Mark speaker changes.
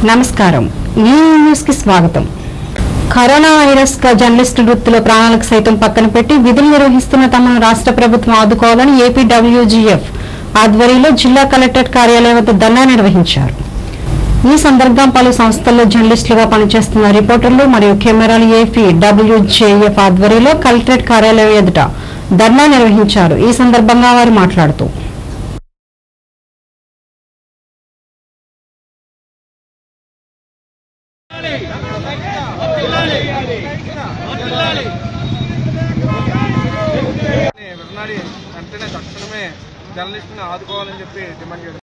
Speaker 1: నమస్కారం ఈ న్యూస్ కి స్వాగతం కరోనా వైరస్ గా జర్నలిస్టు వృత్తిలో ప్రాణాలకు సైతం పక్కన పెట్టి విధులు నిర్వహిస్తున్న తమను రాష్ట్ర ప్రభుత్వం ఆదుకోవాలని ఏపీడబ్ల్యూజీఎఫ్ ఆధ్వర్యంలో జిల్లా కలెక్టరేట్ కార్యాలయం వద్ద ధర్నా నిర్వహించారు ఈ సందర్భంగా పలు సంస్థల్లో జర్నలిస్టులుగా పనిచేస్తున్న రిపోర్టర్లు మరియు కెమెరాలు ఏపీ డబ్ల్యూజేఎఫ్ ఆధ్వర్యంలో కలెక్టరేట్ కార్యాలయం ఎదుట ధర్నా నిర్వహించారు ఈ సందర్భంగా వారు మాట్లాడుతూ
Speaker 2: విడనాడి వెంటనే తక్షణమే జర్నలిస్ట్ని ఆదుకోవాలని చెప్పి డిమాండ్ చేస్తున్నాం